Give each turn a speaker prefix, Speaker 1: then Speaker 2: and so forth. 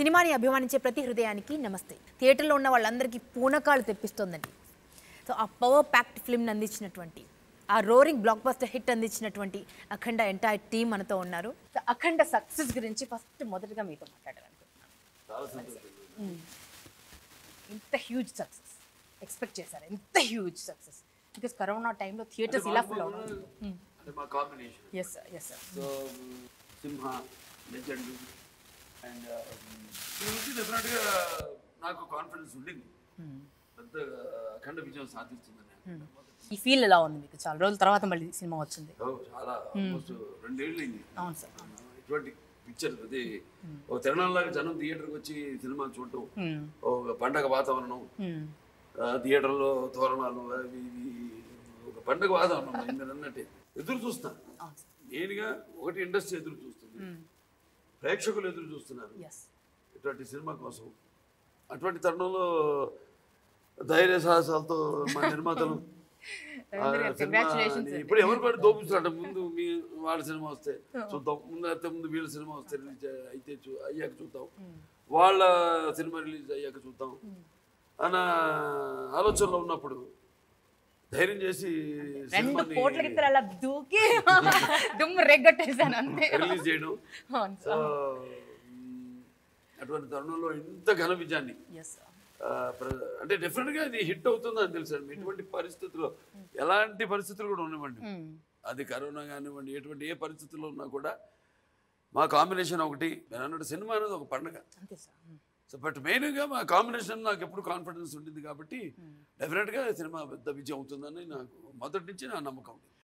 Speaker 1: సినిమాని అభిమానించే ప్రతి హృదయానికి నమస్తే థియేటర్లో ఉన్న వాళ్ళందరికీ పూనకాలు తెప్పిస్తోందండి సో ఆ పవర్ ప్యాక్డ్ ఫిల్మ్ని అందించినటువంటి ఆ రోరింగ్ బ్లాక్ బస్టర్ హిట్ అందించినటువంటి అఖండ ఎంటైర్ టీం మనతో ఉన్నారు సో అఖండ సక్సెస్ గురించి ఫస్ట్ మొదటగా మీతో మాట్లాడాలనుకుంటున్నాను
Speaker 2: చాలా సంతోషం
Speaker 1: ఇంత హ్యూజ్ సక్సెస్ ఎక్స్పెక్ట్ చేశారు ఎంత హ్యూజ్ సక్సెస్ బికాస్ కరోనా టైంలో థియేటర్స్ ఇలా ఫుల్ అవుతుంది
Speaker 2: అంటే మా combination
Speaker 1: yes sir yes sir
Speaker 2: so Simha legend and దీనికి డెఫినెట్గా నాకు కాన్ఫిడెన్స్ ఉండింది పెద్ద అఖండ విజయం సాధిస్తుందని
Speaker 1: ఈ ఫీల్ ఎలా ఉంది మీకు చాలా రోజుల తర్వాత మళ్ళీ సినిమా వచ్చింది
Speaker 2: ఓ, చాలా ఆల్మోస్ట్ రెండేళ్ళు అయింది
Speaker 1: అవును సార్
Speaker 2: ఇటువంటి పిక్చర్ అది ఒక తిరణాలాగా జనం థియేటర్కి వచ్చి సినిమా చూడటం ఒక పండగ వాతావరణం ఆ, థియేటర్లో తోరణాలు అవి ఇవి ఒక పండగ వాతావరణం నేను అన్నట్టే ఎదురు చూస్తాను
Speaker 1: అవును సార్
Speaker 2: నేనుగా ఒకటి ఇండస్ట్రీ ఎదురు చూస్తుంది ప్రేక్షకులు ఎదురు చూస్తున్నారు
Speaker 1: ఎస్
Speaker 2: ఇటువంటి సినిమా కోసం అటువంటి తరుణంలో ధైర్య సాహసాలతో మా నిర్మాతలు ఆ
Speaker 1: కంగ్రాచులేషన్స్
Speaker 2: సినిమాని ఇప్పుడు ఎవరు కూడా దోపిస్తున్నాడు ముందు మీ వాళ్ళ సినిమా వస్తే చూద్దాం ముందు అయితే ముందు వీళ్ళ సినిమా వస్తే రిలీజ్ అయితే చూ- అయ్యాక చూద్దాం వాళ్ళ సినిమా రిలీజ్ అయ్యాక చూద్దాం అన్న ఆలోచనలో ఉన్నప్పుడు ధైర్యం చేసి
Speaker 1: రెండు
Speaker 2: సినిమాని
Speaker 1: కోట్ల గిత్తలు అలా దూకి దుమ్ము రెగ్గొట్టేసాను అంతే
Speaker 2: రిలీజ్ చేయడం
Speaker 1: అవును
Speaker 2: సో మ్, అటువంటి తరుణంలో ఇంత ఘన విజయాన్ని
Speaker 1: ఎస్
Speaker 2: ఆ, ప్ర- అంటే డెఫినెట్గా ఇది హిట్ అవుతుందని తెలుసు ఎటువంటి పరిస్థితుల్లో ఎలాంటి పరిస్థితులు కూడా ఉండవండి అది కరోనా కానివ్వండి ఎటువంటి ఏ పరిస్థితుల్లో ఉన్నా కూడా మా కాంబినేషన్ ఒకటి నేను అన్నట్టు సినిమా అనేది ఒక పండుగ
Speaker 1: అంతే సార్
Speaker 2: సో బట్ మెయిన్గా మా కాంబినేషన్ నాకు ఎప్పుడు కాన్ఫిడెన్స్ ఉండింది కాబట్టి డెఫినెట్గా సినిమా పెద్ద విజయం అవుతుందని నాకు మొదటి నుంచి నా నమ్మకం ఉంది